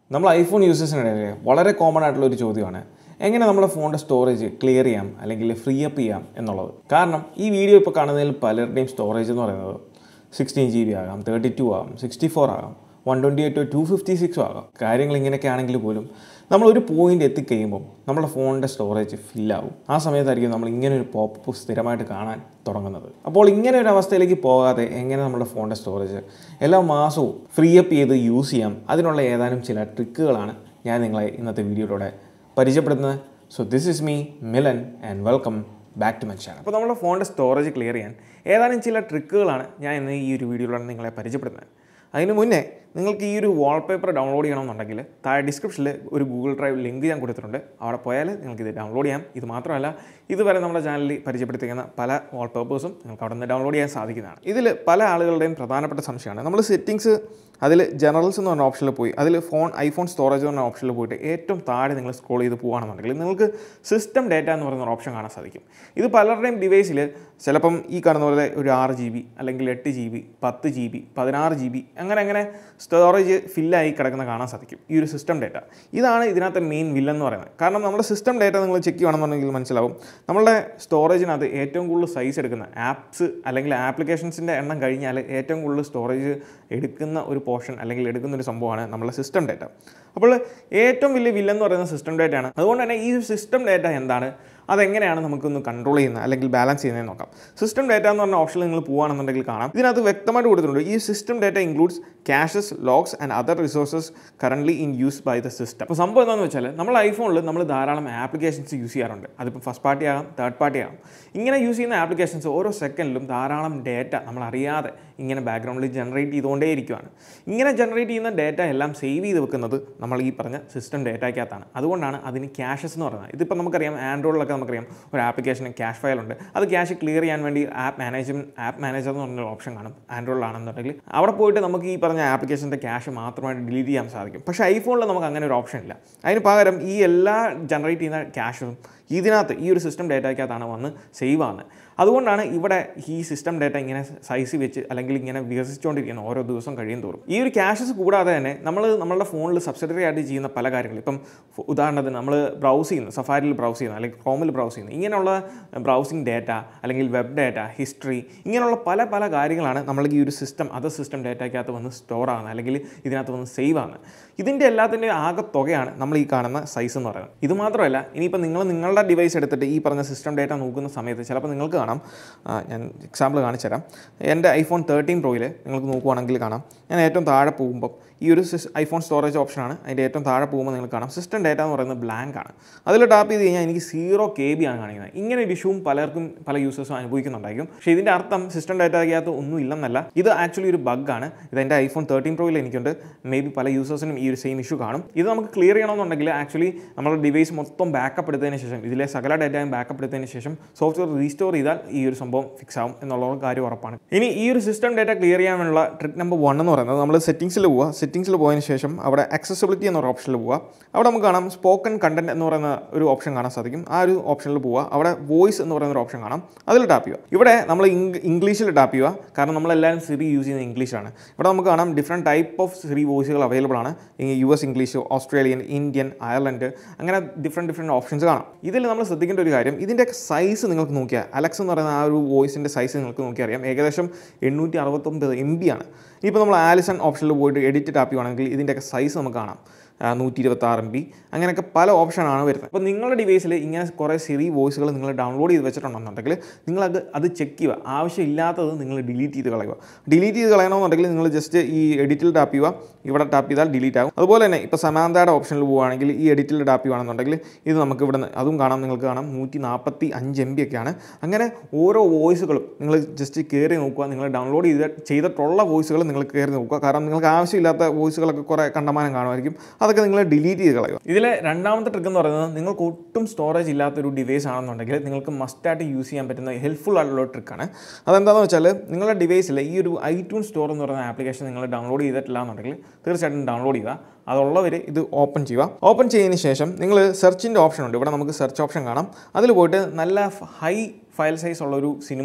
നമ്മൾ ഐഫോൺ യൂസേഴ്സിനിടയിൽ വളരെ കോമൺ ആയിട്ടുള്ള ഒരു ചോദ്യമാണ് എങ്ങനെ നമ്മുടെ ഫോണിൻ്റെ സ്റ്റോറേജ് ക്ലിയർ ചെയ്യാം അല്ലെങ്കിൽ ഫ്രീ അപ്പ് ചെയ്യാം എന്നുള്ളത് കാരണം ഈ വീഡിയോ ഇപ്പോൾ കാണുന്നതിൽ പലരുടെയും സ്റ്റോറേജ് എന്ന് പറയുന്നത് സിക്സ്റ്റീൻ ജി ബി ആകാം തേർട്ടി ടു ആകാം സിക്സ്റ്റി ഫോർ ആകാം one twenty eight two fifty സിക്സും ആകാം കാര്യങ്ങൾ ഇങ്ങനെയൊക്കെ ആണെങ്കിൽ പോലും നമ്മൾ ഒരു പോയിന്റ് എത്തിക്കഴിയുമ്പോൾ നമ്മുടെ ഫോണിൻ്റെ സ്റ്റോറേജ് ഫില്ലാവും ആ സമയത്തായിരിക്കും നമ്മൾ ഇങ്ങനെ ഒരു പോപ്പ് സ്ഥിരമായിട്ട് കാണാൻ തുടങ്ങുന്നത് അപ്പോൾ ഇങ്ങനെ ഒരു അവസ്ഥയിലേക്ക് പോകാതെ എങ്ങനെ നമ്മുടെ ഫോണിൻ്റെ സ്റ്റോറേജ് എല്ലാ മാസവും ഫ്രീ അപ്പ് ചെയ്ത് യൂസ് ചെയ്യാം അതിനുള്ള ഏതാനും ചില ട്രിക്കുകളാണ് ഞാൻ നിങ്ങളെ ഇന്നത്തെ വീഡിയോയിലൂടെ പരിചയപ്പെടുത്തുന്നത് so this is me Milan and welcome back to my channel അപ്പോൾ നമ്മുടെ ഫോണിൻ്റെ സ്റ്റോറേജ് ക്ലിയർ ചെയ്യാൻ ഏതാനും ചില ട്രിക്കുകളാണ് ഞാൻ ഇന്ന് ഈ ഒരു വീഡിയോയിലൂടെ നിങ്ങളെ പരിചയപ്പെടുത്തുന്നത് അതിന് മുന്നേ നിങ്ങൾക്ക് ഈ ഒരു വാൾപേപ്പർ ഡൗൺലോഡ് ചെയ്യണമെന്നുണ്ടെങ്കിൽ താഴെ ഡിസ്ക്രിപ്ഷനിൽ ഒരു ഗൂഗിൾ ഡ്രൈവ് ലിങ്ക് ഞാൻ കൊടുത്തിട്ടുണ്ട് അവിടെ പോയാൽ നിങ്ങൾക്ക് ഇത് ഡൗൺലോഡ് ചെയ്യാം ഇത് മാത്രമല്ല ഇതുവരെ നമ്മുടെ ചാനലിൽ പരിചയപ്പെടുത്തിക്കുന്ന പല വാൾപേപ്പേഴ്സും നിങ്ങൾക്ക് അവിടെ നിന്ന് ഡൗൺലോഡ് ചെയ്യാൻ സാധിക്കുന്നതാണ് ഇതിൽ പല ആളുകളുടെയും പ്രധാനപ്പെട്ട സംശയമാണ് നമ്മൾ സെറ്റിങ്സ് അതിൽ ജനറൽസ് എന്ന് പറഞ്ഞ ഓപ്ഷനിൽ പോയി അതിൽ ഫോൺ ഐഫോൺ സ്റ്റോറേജ് എന്ന് പറഞ്ഞ ഓപ്ഷനിൽ പോയിട്ട് ഏറ്റവും താഴെ നിങ്ങൾ സ്ക്രോൾ ചെയ്ത് പോകുകയാണെന്നുണ്ടെങ്കിൽ നിങ്ങൾക്ക് സിസ്റ്റം ഡേറ്റ എന്ന് പറയുന്ന ഒരു ഓപ്ഷൻ കാണാൻ സാധിക്കും ഇത് പലരുടെയും ഡിവൈസിൽ ചിലപ്പം ഈ കാണുന്ന പോലെ ഒരു ആറ് ജി ബി അല്ലെങ്കിൽ എട്ട് ജി ബി പത്ത് ജി ബി പതിനാറ് ജി ബി അങ്ങനെ അങ്ങനെ സ്റ്റോറേജ് ഫില്ലായി കിടക്കുന്ന കാണാൻ സാധിക്കും ഈ ഒരു സിസ്റ്റം ഡേറ്റ ഇതാണ് ഇതിനകത്തെ മെയിൻ വില്ലൻ എന്ന് പറയുന്നത് കാരണം നമ്മുടെ സിസ്റ്റം ഡേറ്റ നിങ്ങൾ ചെക്ക് ചെയ്യുകയാണെന്നുണ്ടെങ്കിൽ മനസ്സിലാവും നമ്മളുടെ സ്റ്റോറേജിനകത്ത് ഏറ്റവും കൂടുതൽ സൈസ് എടുക്കുന്ന ആപ്സ് അല്ലെങ്കിൽ ആപ്ലിക്കേഷൻസിൻ്റെ എണ്ണം കഴിഞ്ഞാൽ ഏറ്റവും കൂടുതൽ സ്റ്റോറേജ് എടുക്കുന്ന ഒരു പോർഷൻ അല്ലെങ്കിൽ എടുക്കുന്ന ഒരു സംഭവമാണ് നമ്മളെ സിസ്റ്റം ഡേറ്റ അപ്പോൾ ഏറ്റവും വലിയ വില്ലൻ എന്ന് പറയുന്നത് സിസ്റ്റം ഡേറ്റ ആണ് അതുകൊണ്ട് തന്നെ ഈ സിസ്റ്റം ഡേറ്റ എന്താണ് അതെങ്ങനെയാണ് നമുക്കൊന്ന് കൺട്രോൾ ചെയ്യുന്നത് അല്ലെങ്കിൽ ബാലൻസ് ചെയ്യുന്നതെന്ന് നോക്കാം സിസ്റ്റം ഡേറ്റ എന്ന് പറഞ്ഞ ഓപ്ഷനിൽ നിങ്ങൾ പോകുകയാണെന്നുണ്ടെങ്കിൽ കാണാം ഇതിനകത്ത് വ്യക്തമായിട്ട് കൊടുത്തിട്ടുണ്ട് ഈ system data includes caches logs and other resources currently in use by the system അപ്പോൾ സംഭവം എന്താണെന്ന് വെച്ചാൽ നമ്മൾ ഐഫോണിൽ നമ്മൾ ധാരാളം ആപ്ലിക്കേഷൻസ് യൂസ് ചെയ്യാറുണ്ട് അതിപ്പോൾ ഫസ്റ്റ് പാർട്ടി ആകാം തേർഡ് പാർട്ടി ആകാം ഇങ്ങനെ യൂസ് ചെയ്യുന്ന ആപ്ലിക്കേഷൻസ് ഓരോ സെക്കൻഡിലും ധാരാളം ഡേറ്റ നമ്മൾ അറിയാതെ ഇങ്ങനെ ബാക്ക്ഗ്രൗണ്ടിൽ ജനറേറ്റ് ചെയ്തുകൊണ്ടേ ഇരിക്കുകയാണ് ഇങ്ങനെ ജനറേറ്റ് ചെയ്യുന്ന ഡേറ്റ എല്ലാം സേവ് ചെയ്ത് വെക്കുന്നത് നമ്മൾ ഈ പറഞ്ഞ സിസ്റ്റം ഡേറ്റയ്ക്കകത്താണ് അതുകൊണ്ടാണ് അതിന് ക്യാഷസ് എന്ന് പറയുന്നത് ഇതിപ്പോൾ നമുക്കറിയാം ആൻഡ്രോയിഡിലൊക്കെ നമുക്കറിയാം ഒരു ആപ്ലിക്കേഷന് ക്യാഷ് ഫയൽ ഉണ്ട് അത് ക്യാഷ് ക്ലിയർ ചെയ്യാൻ വേണ്ടി ആപ്പ് മാനേജ്മെൻറ്റ് ആപ്പ് മാനേജർ എന്ന് പറഞ്ഞൊരു ഓപ്ഷൻ കാണും ആൻഡ്രോയിഡിലാണെന്നുണ്ടെങ്കിൽ അവിടെ പോയിട്ട് നമുക്ക് ഈ പറഞ്ഞ ആപ്ലിക്കേഷൻ്റെ ക്യാഷ് മാത്രമായിട്ട് ഡിലീറ്റ് ചെയ്യാൻ സാധിക്കും പക്ഷേ ഐഫോണിൽ നമുക്ക് അങ്ങനെ ഒരു ഓപ്ഷൻ ഇല്ല അതിന് പകരം ഈ എല്ലാ ജനറേറ്റ് ചെയ്യുന്ന ക്യാഷും ഇതിനകത്ത് ഈ ഒരു സിസ്റ്റം ഡേറ്റയ്ക്കകത്താണ് വന്ന് സേവ് ആകുന്നത് അതുകൊണ്ടാണ് ഇവിടെ ഈ സിസ്റ്റം ഡേറ്റ ഇങ്ങനെ സൈസ് വെച്ച് അല്ലെങ്കിൽ ഇങ്ങനെ വികസിച്ചുകൊണ്ടിരിക്കുന്നത് ഓരോ ദിവസം കഴിയും തോറും ഈ ഒരു ക്യാഷസ് കൂടാതെ തന്നെ നമ്മൾ നമ്മളുടെ ഫോണിൽ സബ്സിഡറി ആയിട്ട് ചെയ്യുന്ന പല കാര്യങ്ങളും ഇപ്പം ഉദാഹരണത്തിന് നമ്മൾ ബ്രൗസ് ചെയ്യുന്നു സഫാരിയിൽ ബ്രൗസ് ചെയ്യുന്നു അല്ലെങ്കിൽ ക്രോമിൽ ബ്രൗസ് ചെയ്യുന്നു ഇങ്ങനെയുള്ള ബ്രൗസിങ് ഡേറ്റ അല്ലെങ്കിൽ വെബ് ഡേറ്റ ഹിസ്റ്ററി ഇങ്ങനെയുള്ള പല പല കാര്യങ്ങളാണ് നമ്മൾ ഈ ഒരു സിസ്റ്റം അതർ സിസ്റ്റം ഡേറ്റയ്ക്കകത്ത് വന്ന് സ്റ്റോർ ആകുന്നത് അല്ലെങ്കിൽ ഇതിനകത്ത് വന്ന് സേവ് ആകുന്നത് ഇതിൻ്റെ എല്ലാത്തിൻ്റെയും ആകെ തുകയാണ് നമ്മൾ ഈ കാണുന്ന സൈസ് എന്ന് പറയുന്നത് ഇത് മാത്രമല്ല ഇനിയിപ്പോൾ നിങ്ങൾ നിങ്ങളുടെ ഡിവൈസ് എടുത്തിട്ട് ഈ പറഞ്ഞ സിസ്റ്റം ഡേറ്റ നോക്കുന്ന സമയത്ത് ചിലപ്പോൾ നിങ്ങൾക്ക് കാണാം ആ, ഞാൻ എക്സാമ്പിൾ കാണിച്ചു തരാം എൻ്റെ ഐഫോൺ തേർട്ടീൻ പ്രോയിൽ നിങ്ങൾക്ക് നോക്കുവാണെങ്കിൽ കാണാം ഞാൻ ഏറ്റവും താഴെ പോകുമ്പോൾ ഈ ഒരു സിസ് ഐഫോൺ സ്റ്റോറേജ് ഓപ്ഷനാണ് അതിൻ്റെ ഏറ്റവും താഴെ പോകുമ്പോൾ നിങ്ങൾ കാണാം സിസ്റ്റം ഡേറ്റ എന്ന് പറയുന്നത് ബ്ലാങ്ക് ആണ് അതിൽ ടാപ്പ് ചെയ്ത് കഴിഞ്ഞാൽ എനിക്ക് സീറോ കെ ബി ആണ് കാണിക്കുന്നത് ഇങ്ങനെ ഒരു ഇഷ്യൂവും പലർക്കും പല യൂസേഴ്സും അനുഭവിക്കുന്നുണ്ടായിരിക്കും പക്ഷേ ഇതിൻ്റെ അർത്ഥം സിസ്റ്റം ഡേറ്റയ്ക്കകത്ത് ഒന്നും ഇല്ലെന്നല്ല ഇത് ആക്ച്വലി ഒരു ബഗ്ഗാണ് ഇത് എൻ്റെ ഐഫോൺ തേർട്ടീൻ പ്രോയിൽ എനിക്കുണ്ട് മേ ബി പല യൂസേഴ്സിനും ഈ ഒരു സെയിം ഇഷ്യൂ കാണും ഇത് നമുക്ക് ക്ലിയർ ചെയ്യണമെന്നുണ്ടെങ്കിൽ ആക്ച്വലി നമ്മുടെ ഡിവൈസ് മൊത്തം ബാക്കപ്പ് എടുത്തതിന് ശേഷം ഇതിലെ സകല ഡേറ്റയും ബാക്കപ്പ് എടുത്തതിന് ശേഷം സോഫ്റ്റ്വെയർ റീസ്റ്റോർ ചെയ്താൽ ഈ ഒരു സംഭവം ഫിക്സ് ആവും എന്നുള്ള ഒരു കാര്യം ഉറപ്പാണ് ഇനി ഈ ഒരു സിസ്റ്റം ഡേറ്റ ക്ലിയർ ചെയ്യാനുള്ള ട്രിക്ക് നമ്പർ വൺ എന്ന് പറയുന്നത് നമ്മൾ സെറ്റിംഗ്സിൽ പോവുക സെറ്റിംഗ്സിൽ പോയതിന് ശേഷം അവിടെ അക്സസിബിലിറ്റി എന്നൊരു ഓപ്ഷനിൽ പോവുക അവിടെ നമുക്ക് കാണാം സ്പോക്കൺ കണ്ടന്റ് എന്ന് പറയുന്ന ഒരു ഓപ്ഷൻ കാണാൻ സാധിക്കും ആ ഒരു ഓപ്ഷനിൽ പോവുക അവിടെ വോയിസ് എന്ന് പറയുന്ന ഒരു ഓപ്ഷൻ കാണാം അതിൽ ടാപ്പ് ചെയ്യുക ഇവിടെ നമ്മൾ ഇംഗ്ലീഷിൽ ടാപ്പ് ചെയ്യുക കാരണം നമ്മളെല്ലാവരും സിറി യൂസ് ചെയ്യുന്നത് ഇംഗ്ലീഷാണ് ഇവിടെ നമുക്ക് കാണാം ഡിഫറെൻറ്റ് ടൈപ്പ് ഓഫ് സിറി വോയിസുകൾ അവൈലബിൾ ആണ് U S English Australian Indian Ireland അങ്ങനെ ഡിഫറെൻറ്റ് ഡിഫറെൻറ്റ് ഓപ്ഷൻസ് കാണാം ഇതിൽ നമ്മൾ ശ്രദ്ധിക്കേണ്ട ഒരു കാര്യം ഇതിൻ്റെ സൈസ് നിങ്ങൾക്ക് നോക്കിയാൽ അലക്സ് എന്ന് പറയുന്ന ആ ഒരു വോയിസിൻ്റെ സൈസ് നിങ്ങൾക്ക് നോക്കി അറിയാം ഏകദേശം എണ്ണൂറ്റി അറുപത്തൊമ്പത് എം ബി ആണ് ഇപ്പോൾ നമ്മൾ ആലിസൺ ഓപ്ഷനിൽ പോയിട്ട് എഡിറ്റ് ടാപ്പ് ചെയ്യുവാണെങ്കിൽ ഇതിൻ്റെയൊക്കെ സൈസ് നമുക്ക് കാണാം നൂറ്റി ഇരുപത്തി ആറ് എം ബി അങ്ങനെയൊക്കെ പല ഓപ്ഷനാണ് വരുന്നത് അപ്പോൾ നിങ്ങളുടെ ഡിവൈസിൽ ഇങ്ങനെ കുറേ സിറി വോയിസുകൾ നിങ്ങൾ ഡൗൺലോഡ് ചെയ്ത് വെച്ചിട്ടുണ്ടെന്നുണ്ടെങ്കിൽ നിങ്ങളത് അത് ചെക്ക് ചെയ്യുക ആവശ്യമില്ലാത്തത് നിങ്ങൾ ഡിലീറ്റ് ചെയ്ത് കളയുക ഡിലീറ്റ് ചെയ്ത് കളയണമെന്നുണ്ടെങ്കിൽ നിങ്ങൾ ജസ്റ്റ് ഈ എഡിറ്റിൽ ടാപ്പ് ചെയ്യുക ഇവിടെ ടാപ്പ് ചെയ്താൽ ഡിലീറ്റ് ആകും അതുപോലെ തന്നെ ഇപ്പോൾ സമാന്തയുടെ ഓപ്ഷനിൽ പോവുകയാണെങ്കിൽ ഈ എഡിറ്റിൽ ടാപ്പ് ചെയ്യുകയാണെന്നുണ്ടെങ്കിൽ ഇത് നമുക്ക് ഇവിടെ നിന്ന് അതും കാണാം നിങ്ങൾക്ക് കാണാം നൂറ്റി നാൽപ്പത്തി അഞ്ച് എം ബി ഒക്കെയാണ് അങ്ങനെ ഓരോ വോയിസുകളും നിങ്ങൾ ജസ്റ്റ് കയറി നോക്കുക നിങ്ങൾ ഡൗൺലോഡ് ചെയ്ത് ചെയ്തിട്ടുള്ള വോയിസുകൾ നിങ്ങൾ കയറി നോക്കുക കാരണം നിങ്ങൾക്ക് ആവശ്യമില്ലാത്ത വോയിസുകളൊക്കെ കുറേ കണ്ടമാനം കാണുമായിരിക്കും അതൊക്കെ നിങ്ങൾ ഡിലീറ്റ് ചെയ്ത് കളയുക ഇതിലെ രണ്ടാമത്തെ ട്രിക്ക് എന്ന് പറയുന്നത് നിങ്ങൾക്ക് ഒട്ടും സ്റ്റോറേജ് ഇല്ലാത്തൊരു ഡിവൈസ് ആണെന്നുണ്ടെങ്കിൽ നിങ്ങൾക്ക് മസ്റ്റായിട്ട് യൂസ് ചെയ്യാൻ പറ്റുന്ന ഹെൽപ്ഫുൾ ആയിട്ടുള്ള ഒരു ട്രിക്കാണ് അതെന്താണെന്ന് വെച്ചാൽ നിങ്ങളുടെ ഡിവൈസിൽ ഈ ഒരു ഐട്യൂൺ സ്റ്റോർ എന്ന് പറയുന്ന ആപ്ലിക്കേഷൻ നിങ്ങൾ ഡൗൺലോഡ് ചെയ്തിട്ടില്ല എന്നുണ്ടെങ്കിൽ തീർച്ചയായിട്ടും ഡൗൺലോഡ് ചെയ്യുക അതുള്ളവർ ഇത് ഓപ്പൺ ചെയ്യുക ഓപ്പൺ ചെയ്തതിന് ശേഷം നിങ്ങൾ സെർച്ചിൻ്റെ ഓപ്ഷൻ ഉണ്ട് ഇവിടെ നമുക്ക് സെർച്ച് ഓപ്ഷൻ കാണാം അതിൽ പോയിട്ട് നല്ല ഹൈ ഫയൽ സൈസ് ഉള്ള ഒരു സിനിമ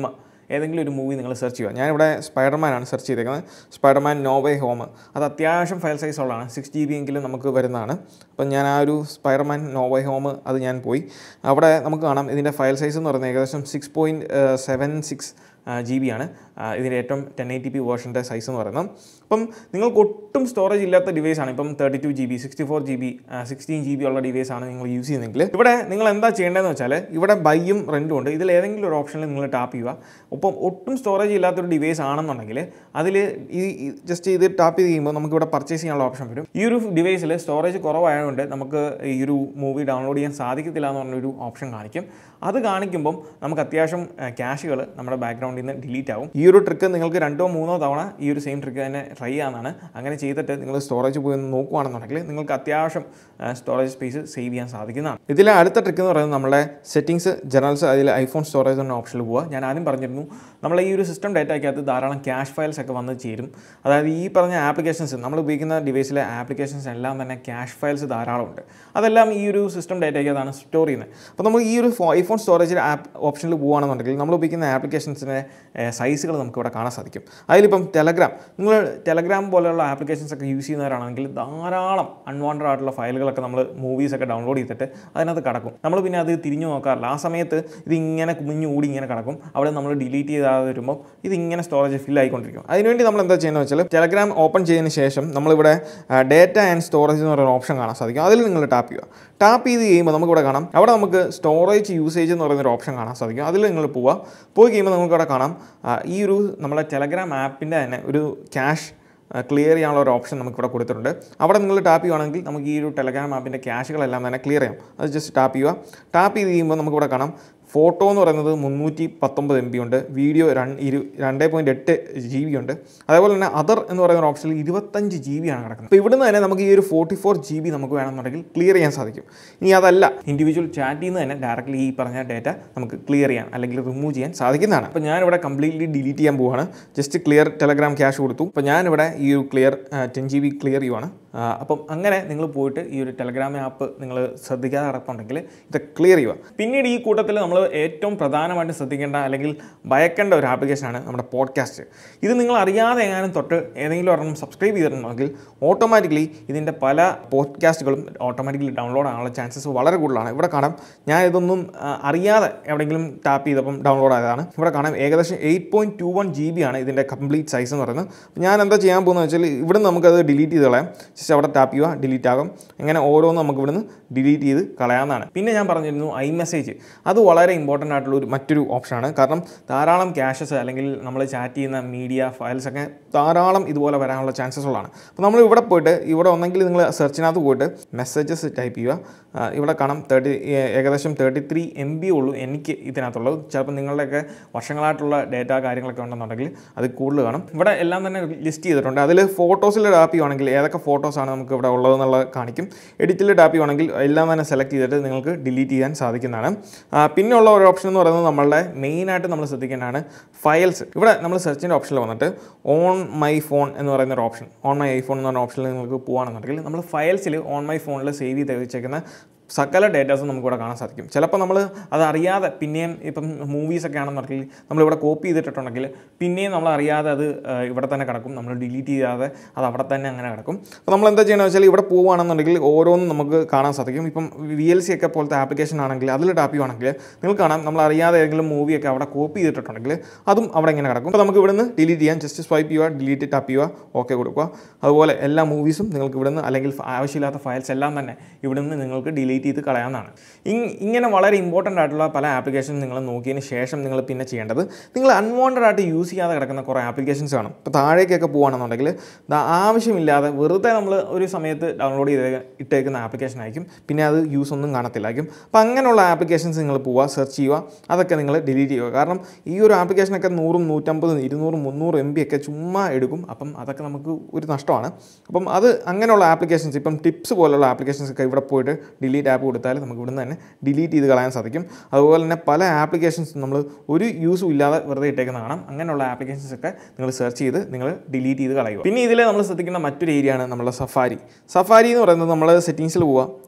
ഏതെങ്കിലും ഒരു മൂവി നിങ്ങൾ സെർച്ച് ചെയ്യുക ഞാനിവിടെ സ്പൈഡർമാനാണ് സെർച്ച് ചെയ്തേക്കുന്നത് സ്പൈഡർമാൻ നോവേ ഹോം അത് അത്യാവശ്യം ഫയൽ സൈസ് ഉള്ളതാണ് സിക്സ് ജി ബി എങ്കിലും നമുക്ക് വരുന്നതാണ് അപ്പം ഞാൻ ആ ഒരു സ്പൈഡർമാൻ നോവേ ഹോം അത് ഞാൻ പോയി അവിടെ നമുക്ക് കാണാം ഇതിൻ്റെ ഫയൽ സൈസ് എന്ന് പറയുന്നത് ഏകദേശം six point seven six G B ആണ് ആ, ഇതിൻ്റെ ഏറ്റവും ടെൻ എയ്റ്റി പി വേർഷൻ്റെ സൈസ് എന്ന് പറയുന്നത് അപ്പം നിങ്ങൾക്ക് ഒട്ടും സ്റ്റോറേജ് ഇല്ലാത്ത ഡിവൈസ് ആണ് ഇപ്പം thirty two G B sixty four G B sixteen G B ഉള്ള ഡിവൈസ് ആണ് നിങ്ങൾ യൂസ് ചെയ്യുന്നതെങ്കിൽ ഇവിടെ നിങ്ങൾ എന്താ ചെയ്യേണ്ടതെന്ന് വെച്ചാൽ ഇവിടെ ബൈയും റെൻറ്റും ഉണ്ട് ഇതിൽ ഏതെങ്കിലും ഒരു ഓപ്ഷനിൽ നിങ്ങൾ ടാപ്പ് ചെയ്യുക ഒപ്പം ഒട്ടും സ്റ്റോറേജ് ഇല്ലാത്തൊരു ഡിവൈസ് ആണെന്നുണ്ടെങ്കിൽ അതിൽ ഈ ജസ്റ്റ് ഇത് ടാപ്പ് ചെയ്ത് കഴിയുമ്പോൾ നമുക്ക് ഇവിടെ പർച്ചേസ് ചെയ്യാനുള്ള ഓപ്ഷൻ വരും ഈ ഒരു ഡിവൈസിൽ സ്റ്റോറേജ് കുറവായതുകൊണ്ട് നമുക്ക് ഈ ഒരു മൂവി ഡൗൺലോഡ് ചെയ്യാൻ സാധിക്കത്തില്ല എന്ന് പറഞ്ഞൊരു ഓപ്ഷൻ കാണിക്കും അത് കാണിക്കുമ്പം നമുക്ക് അത്യാവശ്യം ക്യാഷുകൾ നമ്മുടെ ബാക്ക്ഗ്രൗണ്ടിൽ നിന്ന് ഡിലീറ്റ് ആവും ഈ ഒരു ട്രിക്ക് നിങ്ങൾക്ക് രണ്ടോ മൂന്നോ തവണ ഈ ഒരു സെയിം ട്രിക്ക് തന്നെ ട്രൈ ചെയ്യാവുന്നതാണ് അങ്ങനെ ചെയ്തിട്ട് നിങ്ങൾ സ്റ്റോറേജ് പോയി ഒന്ന് നോക്കുകയാണെന്നുണ്ടെങ്കിൽ നിങ്ങൾക്ക് അത്യാവശ്യം സ്റ്റോറേജ് സ്പേസ് സേവ് ചെയ്യാൻ സാധിക്കുന്നതാണ് ഇതിലെ അടുത്ത ട്രിക്ക് എന്ന് പറയുന്നത് നമ്മുടെ സെറ്റിംഗ്സ് ജനറൽസ് അതിൽ ഐഫോൺ സ്റ്റോറേജ് എന്ന ഓപ്ഷനിൽ പോവുക ഞാൻ ആദ്യം പറഞ്ഞിരുന്നു നമ്മൾ ഈ ഒരു സിസ്റ്റം ഡേറ്റയ്ക്കകത്ത് ധാരാളം ക്യാഷ് ഫയൽസ് ഒക്കെ വന്ന് ചേരും അതായത് ഈ പറഞ്ഞ ആപ്ലിക്കേഷൻസ് നമ്മൾ ഉപയോഗിക്കുന്ന ഡിവൈസിലെ ആപ്ലിക്കേഷൻസ് എല്ലാം തന്നെ ക്യാഷ് ഫയൽസ് ധാരാളമുണ്ട് അതെല്ലാം ഈ ഒരു സിസ്റ്റം ഡേറ്റയ്ക്കകത്താണ് സ്റ്റോർ ചെയ്യുന്നത് അപ്പോൾ നമ്മൾ ഈ ഒരു ഐഫോൺ സ്റ്റോറേജ് ആപ്പ് ഓപ്ഷനിൽ പോകുകയാണെന്നുണ്ടെങ്കിൽ നമ്മൾ ഉപയോഗിക്കുന്ന ആപ്ലിക്കേഷൻസിൻ്റെ സൈസുകൾ നമുക്ക് ഇവിടെ കാണാൻ സാധിക്കും അതിലിപ്പം ടെലഗ്രാം നിങ്ങൾ ടെലഗ്രാം പോലെയുള്ള ആപ്ലിക്കേഷൻസ് ഒക്കെ യൂസ് ചെയ്യുന്നവരാണെങ്കിൽ ധാരാളം അൺവാണ്ടഡ് ആയിട്ടുള്ള ഫയലുകളൊക്കെ നമ്മൾ മൂവീസൊക്കെ ഡൗൺലോഡ് ചെയ്തിട്ട് അതിനകത്ത് കിടക്കും നമ്മൾ പിന്നെ അത് തിരിഞ്ഞു നോക്കാറില്ല ആ സമയത്ത് ഇത് ഇങ്ങനെ കുഞ്ഞു കൂടി ഇങ്ങനെ കിടക്കും അവിടെ നമ്മൾ ഡിലീറ്റ് ചെയ്താതെ വരുമ്പോൾ ഇത് ഇങ്ങനെ സ്റ്റോറേജ് ഫിൽ ആയിക്കൊണ്ടിരിക്കും അതിനുവേണ്ടി നമ്മൾ എന്താ ചെയ്യുന്നത് വെച്ചാൽ ടെലഗ്രാം ഓപ്പൺ ചെയ്തതിന് ശേഷം നമ്മളിവിടെ ഡേറ്റ ആൻഡ് സ്റ്റോറേജ് എന്ന് പറയുന്ന ഓപ്ഷൻ കാണാൻ സാധിക്കും അതിൽ നിങ്ങൾ ടാപ്പ് ചെയ്യുക ടാപ്പ് ചെയ്ത് കഴിയുമ്പോൾ നമുക്കിവിടെ കാണാം അവിടെ നമുക്ക് സ്റ്റോറേജ് യൂസേജ് എന്ന് പറയുന്ന ഒരു ഓപ്ഷൻ കാണാൻ സാധിക്കും അതിൽ നിങ്ങൾ പോവുക പോയി കഴിയുമ്പോൾ നമുക്കിവിടെ കാണാം ആ, ഈ ഒരു നമ്മളെ ടെലഗ്രാം ആപ്പിൻ്റെ തന്നെ ഒരു ക്യാഷ് ക്ലിയർ ചെയ്യാനുള്ള ഒരു ഓപ്ഷൻ നമുക്കിവിടെ കൊടുത്തിട്ടുണ്ട് അവിടെ നിങ്ങൾ ടാപ്പ് ചെയ്യുവാണെങ്കിൽ നമുക്ക് ഈ ഒരു ടെലഗ്രാം ആപ്പിൻ്റെ ക്യാഷുകളെല്ലാം തന്നെ ക്ലിയർ ചെയ്യാം അത് ജസ്റ്റ് ടാപ്പ് ചെയ്യുക ടാപ്പ് ചെയ്ത് കഴിയുമ്പോൾ നമുക്കിവിടെ കാണാം ഫോട്ടോ എന്ന് പറയുന്നത് മുന്നൂറ്റി പത്തൊമ്പത് എം ബി ഉണ്ട് വീഡിയോ രണ്ട് ഇരു രണ്ട് പോയിൻറ്റ് എട്ട് ജി ബി ഉണ്ട് അതേപോലെ തന്നെ അതർ എന്ന് പറയുന്ന ഓപ്ഷനിൽ ഇരുപത്തഞ്ച് ജി ബി ആണ് കിടക്കുന്നത് അപ്പോൾ ഇവിടുന്ന് തന്നെ നമുക്ക് ഈ ഒരു ഫോർട്ടി ഫോർ ജി ബി നമുക്ക് വേണമെന്നുണ്ടെങ്കിൽ ക്ലിയർ ചെയ്യാൻ സാധിക്കും ഇനി അതല്ല ഇൻഡിവിജ്വൽ ചാറ്റിൽ നിന്ന് തന്നെ ഡയറക്റ്റ്ലി ഈ പറഞ്ഞ ഡേറ്റ നമുക്ക് ക്ലിയർ ചെയ്യാൻ അല്ലെങ്കിൽ റിമൂവ് ചെയ്യാൻ സാധിക്കുന്നതാണ് അപ്പോൾ ഞാനിവിടെ കംപ്ലീറ്റ്ലി ഡിലീറ്റ് ചെയ്യാൻ പോവുകയാണ് ജസ്റ്റ് ക്ലിയർ ടെലഗ്രാം ക്യാഷ് കൊടുത്തു അപ്പോൾ ഞാനിവിടെ ഈ ഒരു clear ten G B clear ചെയ്യുവാണ് ആ, അപ്പം അങ്ങനെ നിങ്ങൾ പോയിട്ട് ഈ ഒരു ടെലഗ്രാം ആപ്പ് നിങ്ങൾ ശ്രദ്ധിക്കാതെ കിടപ്പുണ്ടെങ്കിൽ ഇത് ക്ലിയർ ചെയ്യുക പിന്നീട് ഈ കൂട്ടത്തിൽ നമ്മൾ ഏറ്റവും പ്രധാനമായിട്ട് ശ്രദ്ധിക്കേണ്ട അല്ലെങ്കിൽ ഭയക്കേണ്ട ഒരു ആപ്ലിക്കേഷനാണ് നമ്മുടെ പോഡ്കാസ്റ്റ് ഇത് നിങ്ങൾ അറിയാതെ എങ്ങാനും തൊട്ട് ഏതെങ്കിലും ഒരെണ്ണം സബ്സ്ക്രൈബ് ചെയ്തിട്ടുണ്ടെങ്കിൽ ഓട്ടോമാറ്റിക്കലി ഇതിൻ്റെ പല പോഡ്കാസ്റ്റുകളും ഓട്ടോമാറ്റിക്കലി ഡൗൺലോഡ് ആകാനുള്ള ചാൻസസ് വളരെ കൂടുതലാണ് ഇവിടെ കാണാം ഞാൻ ഇതൊന്നും ആ, അറിയാതെ എവിടെയെങ്കിലും ടാപ്പ് ചെയ്തപ്പം ഡൗൺലോഡ് ആയതാണ് ഇവിടെ കാണാം ഏകദേശം eight point two one G B ആണ് ഇതിൻ്റെ കംപ്ലീറ്റ് സൈസ് എന്ന് പറയുന്നത് അപ്പോൾ ഞാൻ എന്താ ചെയ്യാൻ പോകുന്നത് വെച്ചാൽ ഇവിടുന്ന് നമുക്കത് ഡിലീറ്റ് ചെയ്ത് കളയാം ജസ്റ്റ് അവിടെ ടാപ്പ് ചെയ്യുക ഡിലീറ്റ് ആകും അങ്ങനെ ഓരോന്നും നമുക്ക് ഇവിടുന്ന് ഡിലീറ്റ് ചെയ്ത് കളയാവുന്നതാണ് പിന്നെ ഞാൻ പറഞ്ഞിരുന്നു ഐ മെസ്സേജ് അത് വളരെ ഇമ്പോർട്ടൻ്റ് ആയിട്ടുള്ള ഒരു മറ്റൊരു ഓപ്ഷനാണ് കാരണം ധാരാളം ക്യാഷസ് അല്ലെങ്കിൽ നമ്മൾ ചാറ്റ് ചെയ്യുന്ന മീഡിയ ഫയൽസ് ഒക്കെ ധാരാളം ഇതുപോലെ വരാനുള്ള ചാൻസസ് ഉള്ളതാണ് അപ്പോൾ നമ്മൾ ഇവിടെ പോയിട്ട് ഇവിടെ ഒന്നെങ്കിൽ നിങ്ങൾ സെർച്ചിനകത്ത് പോയിട്ട് മെസ്സേജസ് ടൈപ്പ് ചെയ്യുക ആ, ഇവിടെ കാണാം തേർട്ടി ഏകദേശം തേർട്ടി ത്രീ എം ബി ഉള്ളൂ എനിക്ക് ഇതിനകത്തുള്ളത് ചിലപ്പോൾ നിങ്ങളുടെയൊക്കെ വർഷങ്ങളായിട്ടുള്ള ഡേറ്റ കാര്യങ്ങളൊക്കെ ഉണ്ടെന്നുണ്ടെങ്കിൽ അത് കൂടുതൽ കാണും ഇവിടെ എല്ലാം തന്നെ ലിസ്റ്റ് ചെയ്തിട്ടുണ്ട് അതിൽ ഫോട്ടോസിൽ ടാപ്പ് ചെയ്യുവാണെങ്കിൽ ഏതൊക്കെ ഫോട്ടോസാണ് നമുക്ക് ഇവിടെ ഉള്ളതെന്നുള്ളത് കാണിക്കും എഡിറ്റിൽ ടാപ്പ് ചെയ്യുവാണെങ്കിൽ എല്ലാം തന്നെ സെലക്ട് ചെയ്തിട്ട് നിങ്ങൾക്ക് ഡിലീറ്റ് ചെയ്യാൻ സാധിക്കുന്നതാണ് ആ, പിന്നെയുള്ള ഒരു ഓപ്ഷൻ എന്ന് പറയുന്നത് നമ്മളുടെ മെയിനായിട്ട് നമ്മൾ ശ്രദ്ധിക്കേണ്ടതാണ് ഫയൽസ് ഇവിടെ നമ്മൾ സെർച്ചിൻ്റെ ഓപ്ഷനിൽ വന്നിട്ട് ഓൺ മൈ ഫോൺ എന്ന് പറയുന്ന ഒരു ഓപ്ഷൻ ഓൺ മൈ ഐഫോൺ എന്ന് പറഞ്ഞ ഓപ്ഷനിൽ നിങ്ങൾക്ക് പോകുകയാണെന്നുണ്ടെങ്കിൽ നമ്മൾ ഫയൽസിൽ ഓൺ മൈ ഫോണിൽ സേവ് ചെയ്ത് വെച്ചേക്കുന്ന സകല ഡേറ്റാസും നമുക്കിവിടെ കാണാൻ സാധിക്കും ചിലപ്പോൾ നമ്മൾ അത് അറിയാതെ പിന്നെയും ഇപ്പം മൂവീസൊക്കെ ആണെന്നുണ്ടെങ്കിൽ നമ്മളിവിടെ കോപ്പി ചെയ്തിട്ടുണ്ടെങ്കിൽ പിന്നെയും നമ്മൾ അറിയാതെ അത് ആ, ഇവിടെ തന്നെ കിടക്കും നമ്മൾ ഡിലീറ്റ് ചെയ്യാതെ അത് അവിടെ തന്നെ അങ്ങനെ കിടക്കും അപ്പോൾ നമ്മൾ എന്താ ചെയ്യണമെന്ന് വെച്ചാൽ ഇവിടെ പോവുകയാണെന്നുണ്ടെങ്കിൽ ഓരോന്നും നമുക്ക് കാണാൻ സാധിക്കും ഇപ്പം വി എൽ സി ഒക്കെ പോലത്തെ ആപ്ലിക്കേഷൻ ആണെങ്കിൽ അതിൽ ടാപ്പ് ചെയ്യുവാണെങ്കിൽ നിങ്ങൾക്ക് കാണാം നമ്മൾ അറിയാതെ ഏതെങ്കിലും മൂവിയൊക്കെ അവിടെ കോപ്പി ചെയ്തിട്ടുണ്ടെങ്കിൽ അതും അവിടെ ഇങ്ങനെ കിടക്കും അപ്പോൾ നമുക്ക് ഇവിടുന്ന് ഡിലീറ്റ് ചെയ്യാം ജസ്റ്റ് സ്വൈപ്പ് ചെയ്യുക ഡിലീറ്റ് ടാപ്പ് ചെയ്യുക ഓക്കെ കൊടുക്കുക അതുപോലെ എല്ലാ മൂവീസും നിങ്ങൾക്ക് ഇവിടുന്ന് അല്ലെങ്കിൽ ഫ- ആവശ്യമില്ലാത്ത ഫയൽസ് എല്ലാം തന്നെ ഇവിടുന്ന് നിങ്ങൾക്ക് ഡിലീറ്റ് ചെയ്ത് കളയാവുന്നതാണ് ഇങ് ഇങ്ങനെ വളരെ ഇമ്പോർട്ടൻ്റ് ആയിട്ടുള്ള പല ആപ്ലിക്കേഷൻ നിങ്ങൾ നോക്കിയതിന് ശേഷം നിങ്ങൾ പിന്നെ ചെയ്യേണ്ടത് നിങ്ങൾ അൺവാണ്ടഡ് ആയിട്ട് യൂസ് ചെയ്യാതെ കിടക്കുന്ന കുറേ ആപ്ലിക്കേഷൻസ് കാണും ഇപ്പോൾ താഴേക്കൊക്കെ പോകുകയാണെന്നുണ്ടെങ്കിൽ ദാ ആവശ്യമില്ലാതെ വെറുതെ നമ്മൾ ഒരു സമയത്ത് ഡൗൺലോഡ് ചെയ്ത് ഇട്ടേക്കുന്ന ആപ്ലിക്കേഷൻ ആയിരിക്കും പിന്നെ അത് യൂസ് ഒന്നും കാണത്തില്ലായിരിക്കും അപ്പോൾ അങ്ങനെയുള്ള ആപ്ലിക്കേഷൻസ് നിങ്ങൾ പോവുക സെർച്ച് ചെയ്യുക അതൊക്കെ നിങ്ങൾ ഡിലീറ്റ് ചെയ്യുക കാരണം ഈ ഒരു ആപ്ലിക്കേഷനൊക്കെ നൂറും നൂറ്റമ്പതും ഇരുന്നൂറും മുന്നൂറും എം ബി ഒക്കെ ചുമ്മാ എടുക്കും അപ്പം അതൊക്കെ നമുക്ക് ഒരു നഷ്ടമാണ് അപ്പം അത് അങ്ങനെയുള്ള ആപ്ലിക്കേഷൻസ് ഇപ്പം ടിപ്സ് പോലുള്ള ആപ്ലിക്കേഷൻസ് ഒക്കെ ഇവിടെ പോയിട്ട് ഡിലീറ്റ് ആപ്പ് കൊടുത്താൽ നമുക്ക് ഇവിടുന്ന് തന്നെ ഡിലീറ്റ് ചെയ്ത് കളയാൻ സാധിക്കും അതുപോലെ തന്നെ പല ആപ്ലിക്കേഷൻസ് നമ്മൾ ഒരു യൂസും ഇല്ലാതെ വെറുതെ ഇട്ടേക്കുന്ന കാണാം അങ്ങനെയുള്ള ആപ്ലിക്കേഷൻസ് ഒക്കെ നിങ്ങൾ സെർച്ച് ചെയ്ത് നിങ്ങൾ ഡിലീറ്റ് ചെയ്ത് കളയുക പിന്നെ ഇതിൽ നമ്മൾ ശ്രദ്ധിക്കുന്ന മറ്റൊരു ഏരിയ ആണ് നമ്മുടെ സഫാരി സഫാരി എന്ന് പറയുന്നത് നമ്മൾ സെറ്റിങ്സിൽ പോവുക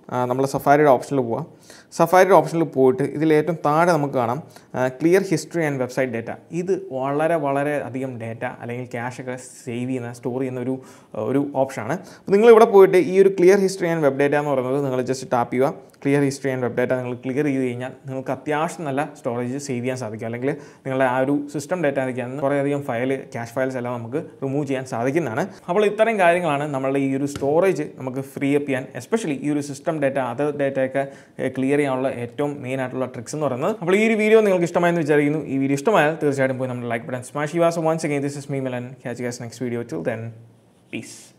നമ്മൾ സഫാരിയുടെ ഓപ്ഷനിൽ പോവാം സഫാരിയുടെ ഓപ്ഷനിൽ പോയിട്ട് ഇതിൽ ഏറ്റവും താഴെ നമുക്ക് കാണാം clear history and website data ഇത് വളരെ വളരെ അധികം ഡേറ്റ അല്ലെങ്കിൽ ക്യാഷ് ഒക്കെ സേവ് ചെയ്യുന്ന സ്റ്റോർ ചെയ്യുന്ന ഒരു ഒരു ഓപ്ഷനാണ് അപ്പോൾ നിങ്ങൾ ഇവിടെ പോയിട്ട് ഈ ഒരു clear history and web data എന്ന് പറയുന്നത് നിങ്ങൾ ജസ്റ്റ് ടാപ്പ് ചെയ്യുക clear history and web data നിങ്ങൾ ക്ലിയർ ചെയ്ത് കഴിഞ്ഞാൽ നിങ്ങൾക്ക് അത്യാവശ്യം നല്ല സ്റ്റോറേജ് സേവ് ചെയ്യാൻ സാധിക്കും അല്ലെങ്കിൽ നിങ്ങളുടെ ആ ഒരു സിസ്റ്റം ഡേറ്റ എന്തൊക്കെയാണ് കുറേയധികം ഫയൽ ക്യാഷ് ഫയൽസ് എല്ലാം നമുക്ക് റിമൂവ് ചെയ്യാൻ സാധിക്കുന്നതാണ് അപ്പോൾ ഇത്തരം കാര്യങ്ങളാണ് നമ്മളുടെ ഈ ഒരു സ്റ്റോറേജ് നമുക്ക് ഫ്രീ അപ്പ് ചെയ്യാൻ എസ്പെഷ്യലി ഈ ഒരു സിസ്റ്റം ഡേറ്റ അതർ ഡേറ്റയൊക്കെ ക്ലിയർ ചെയ്യാനുള്ള ഏറ്റവും മെയിൻ ആയിട്ടുള്ള ട്രിക്സ് എന്ന് പറയുന്നത് അപ്പോൾ ഈ ഒരു വീഡിയോ നിങ്ങൾക്ക് ഇഷ്ടമായെന്ന് വിചാരിക്കുന്നു ഈ വീഡിയോ ഇഷ്ടമായാൽ തീർച്ചയായിട്ടും പോയി നമ്മുടെ ലൈക്ക് ബട്ടൺ സ്മാഷ് യുവാസ് once again this is me മെലൻ catch guys next video till then piece